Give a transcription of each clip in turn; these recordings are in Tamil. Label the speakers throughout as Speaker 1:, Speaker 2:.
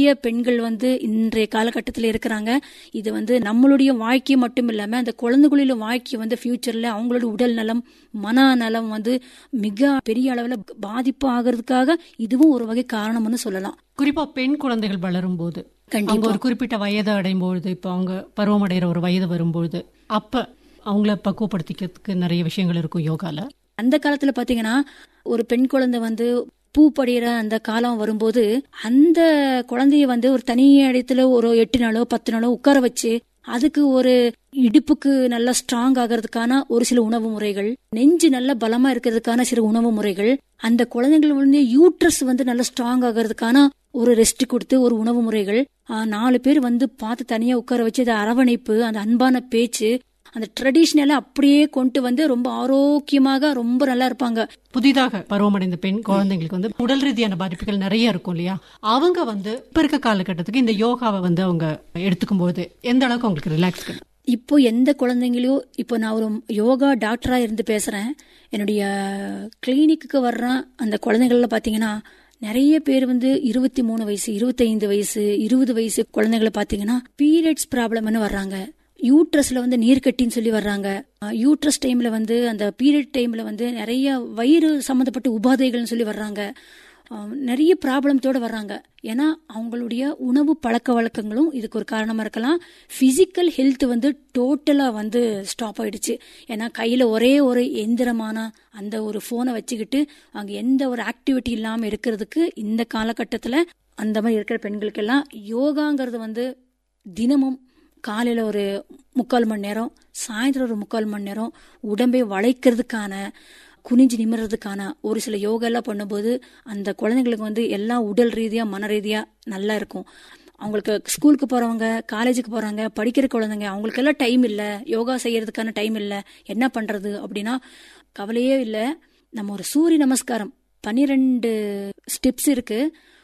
Speaker 1: நிறைய பெண்கள் வந்து இன்றைய காலகட்டத்தில் இருக்கிறாங்க இது வந்து நம்மளுடைய வாழ்க்கை மட்டும் இல்லாம அந்த குழந்தைகளில வாழ்க்கை வந்து ஃபியூச்சர்ல அவங்களோட உடல் நலம் மன நலம் வந்து மிக பெரிய அளவுல பாதிப்பு ஆகிறதுக்காக இதுவும் ஒரு வகை காரணம்னு சொல்லலாம்
Speaker 2: குறிப்பா பெண் குழந்தைகள் வளரும் போது
Speaker 1: கண்டிப்பா.
Speaker 2: அவங்க ஒரு குறிப்பிட்ட வயதை அடையும் பொழுது இப்போ அவங்க பருவமடைகிற ஒரு வயது வரும்பொழுது அப்ப அவங்கள பக்குவப்படுத்திக்கிறதுக்கு நிறைய விஷயங்கள் இருக்கும் யோகால
Speaker 1: அந்த காலத்துல பாத்தீங்கன்னா ஒரு பெண் குழந்தை வந்து பூ படிகிற அந்த காலம் வரும்போது அந்த குழந்தைய வந்து ஒரு தனி இடத்துல ஒரு எட்டு நாளோ பத்து நாளோ உட்கார வச்சு அதுக்கு ஒரு இடுப்புக்கு நல்லா ஸ்ட்ராங் ஆகிறதுக்கான ஒரு சில உணவு முறைகள் நெஞ்சு நல்ல பலமா இருக்கிறதுக்கான சில உணவு முறைகள் அந்த குழந்தைகள் வந்து யூட்ரஸ் வந்து நல்லா ஸ்ட்ராங் ஆகிறதுக்கான ஒரு ரெஸ்ட் கொடுத்து ஒரு உணவு முறைகள் ஆஹ், நாலு பேர் வந்து பார்த்து தனியா உட்கார வச்சு அது அரவணைப்பு அந்த அன்பான பேச்சு அந்த ட்ரெடிஷ்னலை அப்படியே கொண்டு வந்து ரொம்ப ஆரோக்கியமாக ரொம்ப நல்லா இருப்பாங்க
Speaker 2: புதிதாக பருவமடைந்த பெண் குழந்தைங்களுக்கு வந்து உடல் ரீதியான பாதிப்புகள் நிறைய இருக்கும் இல்லையா அவங்க வந்து இப்ப இருக்க காலகட்டத்துக்கு இந்த யோகாவை வந்து அவங்க எடுத்துக்கும் போது எந்த அளவுக்கு அவங்களுக்கு ரிலாக்ஸ்
Speaker 1: இப்போ எந்த குழந்தைங்களையோ இப்போ நான் ஒரு யோகா டாக்டரா இருந்து பேசுறேன் என்னுடைய கிளினிக்கு வர்ற அந்த குழந்தைகள்ல பாத்தீங்கன்னா நிறைய பேர் வந்து இருபத்தி மூணு வயசு இருபத்தைந்து வயசு இருபது வயசு குழந்தைகளை பாத்தீங்கன்னா பீரியட்ஸ் ப்ராப்ளம்னு வர்றாங்க யூட்ரஸ்ல வந்து நீர்க்கட்டின்னு சொல்லி வர்றாங்க யூட்ரஸ் டைம்ல வந்து அந்த பீரியட் டைம்ல வந்து நிறைய வயிறு சம்மந்தப்பட்ட உபாதைகள்னு சொல்லி வர்றாங்க ஆஹ் நிறைய ப்ராப்ளத்தோட வர்றாங்க ஏன்னா அவங்களுடைய உணவு பழக்க வழக்கங்களும் இதுக்கு ஒரு காரணமா இருக்கலாம் பிசிக்கல் ஹெல்த் வந்து டோட்டலா வந்து ஸ்டாப் ஆயிடுச்சு ஏன்னா கையில ஒரே ஒரு எந்திரமான அந்த ஒரு போனை வச்சுக்கிட்டு அங்க எந்த ஒரு ஆக்டிவிட்டி இல்லாம இருக்கிறதுக்கு இந்த காலகட்டத்துல அந்த மாதிரி இருக்கிற பெண்களுக்கெல்லாம் யோகாங்கிறது வந்து தினமும் காலையில ஒரு முக்கால் மணி நேரம் சாயந்தரம் ஒரு முக்கால் மணி நேரம் உடம்பை வளைக்கிறதுக்கான குனிஞ்சு நிமிர்றதுக்கான ஒரு சில யோகா எல்லாம் பண்ணும்போது அந்த குழந்தைங்களுக்கு வந்து எல்லாம் உடல் ரீதியா மன ரீதியா நல்லா இருக்கும் அவங்களுக்கு ஸ்கூலுக்கு போறவங்க காலேஜுக்கு போறாங்க படிக்கிற குழந்தைங்க அவங்களுக்கெல்லாம் டைம் இல்ல யோகா செய்யறதுக்கான டைம் இல்ல என்ன பண்றது அப்படின்னா கவலையே இல்ல நம்ம ஒரு சூரிய நமஸ்காரம் பன்னிரெண்டு ஸ்டெப்ஸ் இருக்கு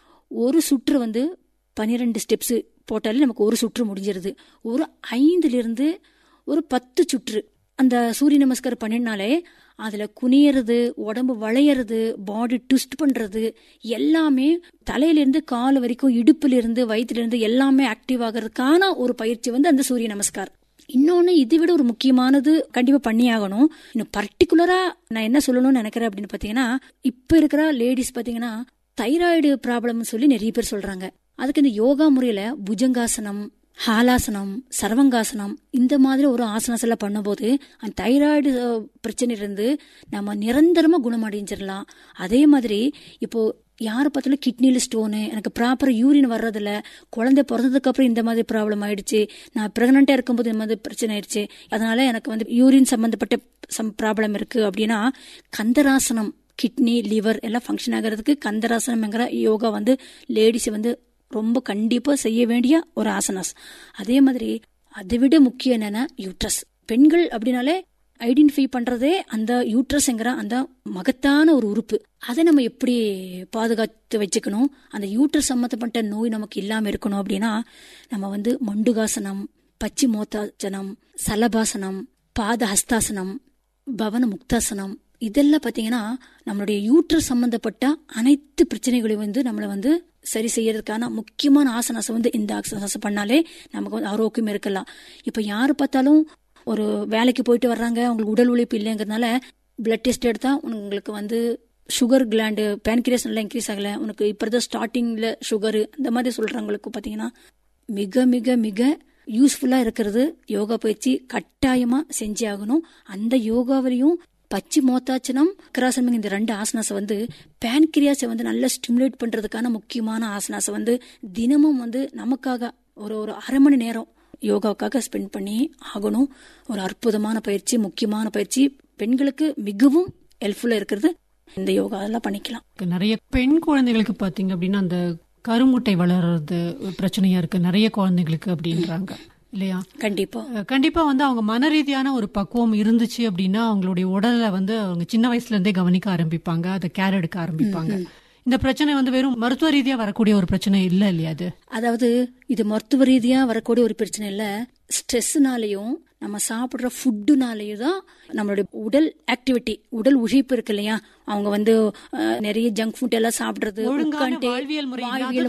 Speaker 1: ஒரு சுற்று வந்து பன்னிரெண்டு ஸ்டெப்ஸ் போட்டாலே நமக்கு ஒரு சுற்று முடிஞ்சிருது ஒரு ஐந்துல இருந்து ஒரு பத்து சுற்று அந்த சூரிய நமஸ்காரம் பண்ணினாலே அதுல குனியறது உடம்பு வளையறது பாடி ட்விஸ்ட் பண்றது எல்லாமே தலையில இருந்து கால் வரைக்கும் இடுப்புல இருந்து வயிற்றுல இருந்து எல்லாமே ஆக்டிவ் ஆகிறதுக்கான ஒரு பயிற்சி வந்து அந்த சூரிய நமஸ்கார் இன்னொன்னு இதை விட ஒரு முக்கியமானது கண்டிப்பா பண்ணி ஆகணும் இன்னும் பர்டிகுலரா நான் என்ன சொல்லணும்னு நினைக்கிறேன் அப்படின்னு பாத்தீங்கன்னா இப்ப இருக்கிற லேடிஸ் பாத்தீங்கன்னா தைராய்டு ப்ராப்ளம் சொல்லி நிறைய பேர் சொல்றாங்க அதுக்கு இந்த யோகா முறையில புஜங்காசனம் ஹாலாசனம் சர்வங்காசனம் இந்த மாதிரி ஒரு ஆசனாஸ் எல்லாம் பண்ணும்போது அந்த தைராய்டு பிரச்சனை இருந்து நம்ம நிரந்தரமா குணமடைஞ்சிடலாம் அதே மாதிரி இப்போ யாரை பார்த்தாலும் கிட்னில ஸ்டோனு எனக்கு ப்ராப்பர் யூரின் வர்றதில்ல குழந்தை பிறந்ததுக்கு அப்புறம் இந்த மாதிரி ப்ராப்ளம் ஆயிடுச்சு நான் பிரெக்னண்டா இருக்கும்போது இந்த மாதிரி பிரச்சனை ஆயிடுச்சு அதனால எனக்கு வந்து யூரின் சம்பந்தப்பட்ட சம் ப்ராப்ளம் இருக்கு அப்படின்னா கந்தராசனம் கிட்னி லிவர் எல்லாம் ஃபங்க்ஷன் ஆகிறதுக்கு கந்தராசனம்ங்கிற யோகா வந்து லேடிஸ் வந்து ரொம்ப கண்டிப்பா செய்ய வேண்டிய ஒரு ஆசனாஸ் அதே மாதிரி அதை விட முக்கியம் என்னன்னா யூட்ரஸ் பெண்கள் அப்படின்னாலே ஐடென்டிஃபை பண்றதே அந்த யூட்ரஸ்ங்கிற அந்த மகத்தான ஒரு உறுப்பு அதை நம்ம எப்படி பாதுகாத்து வச்சுக்கணும் அந்த யூட்ரஸ் சம்மந்தப்பட்ட நோய் நமக்கு இல்லாம இருக்கணும் அப்படின்னா நம்ம வந்து மண்டுகாசனம் பச்சி மோத்தாசனம் சலபாசனம் பாத ஹஸ்தாசனம் பவன முக்தாசனம் இதெல்லாம் பாத்தீங்கன்னா நம்மளுடைய யூட்ரஸ் சம்பந்தப்பட்ட அனைத்து பிரச்சனைகளையும் வந்து நம்மளை வந்து சரி செய்யறதுக்கான முக்கியமான ஆசனாசம் வந்து இந்த ஆசனாசம் பண்ணாலே நமக்கு வந்து ஆரோக்கியம் இருக்கலாம் இப்ப யாரு பார்த்தாலும் ஒரு வேலைக்கு போயிட்டு வர்றாங்க அவங்களுக்கு உடல் உழைப்பு இல்லைங்கிறதுனால பிளட் டெஸ்ட் எடுத்தா உங்களுக்கு வந்து சுகர் கிளாண்டு பேன்கிரியஸ் நல்லா இன்க்ரீஸ் ஆகல உனக்கு இப்பதான் ஸ்டார்டிங்ல சுகர் அந்த மாதிரி சொல்றவங்களுக்கு பாத்தீங்கன்னா மிக மிக மிக யூஸ்ஃபுல்லா இருக்கிறது யோகா பயிற்சி கட்டாயமா செஞ்சே ஆகணும் அந்த யோகாவிலையும் பச்சி மோத்தாச்சனம் அக்கராசனம் இந்த ரெண்டு ஆசனாசை வந்து பேன்கிரியாஸை வந்து நல்லா ஸ்டிமுலேட் பண்றதுக்கான முக்கியமான ஆசனாசை வந்து தினமும் வந்து நமக்காக ஒரு ஒரு அரை மணி நேரம் யோகாவுக்காக ஸ்பெண்ட் பண்ணி ஆகணும் ஒரு அற்புதமான பயிற்சி முக்கியமான பயிற்சி பெண்களுக்கு மிகவும் ஹெல்ப்ஃபுல்லா இருக்கிறது இந்த யோகா எல்லாம் பண்ணிக்கலாம்
Speaker 2: நிறைய பெண் குழந்தைகளுக்கு பாத்தீங்க அப்படின்னா அந்த கருமுட்டை வளர்றது பிரச்சனையா இருக்கு நிறைய குழந்தைகளுக்கு அப்படின்றாங்க இல்லையா
Speaker 1: கண்டிப்பா
Speaker 2: அஹ் கண்டிப்பா வந்து அவங்க மன ரீதியான ஒரு பக்குவம் இருந்துச்சு அப்படின்னா அவங்களுடைய உடலை வந்து அவங்க சின்ன வயசுல இருந்தே கவனிக்க ஆரம்பிப்பாங்க அதை கேர் எடுக்க ஆரம்பிப்பாங்க இந்த பிரச்சனை வந்து வெறும் மருத்துவ ரீதியா வரக்கூடிய ஒரு பிரச்சனை இல்ல இல்லையா அது
Speaker 1: அதாவது இது மருத்துவ ரீதியா வரக்கூடிய ஒரு பிரச்சனை இல்ல ஸ்ட்ரெஸ்னாலையும் நம்ம சாப்பிடுற ஃபுட்டுனாலேயும் தான் நம்மளுடைய உடல் ஆக்டிவிட்டி உடல் உழைப்பு இருக்கு இல்லையா அவங்க வந்து அஹ், நிறைய ஜங்க் ஃபுட் எல்லாம் சாப்பிடுறது
Speaker 2: ஒழுங்கான
Speaker 1: உட்காந்துட்டே
Speaker 2: வாழ்வியல் முறை
Speaker 1: வாழ்வியல்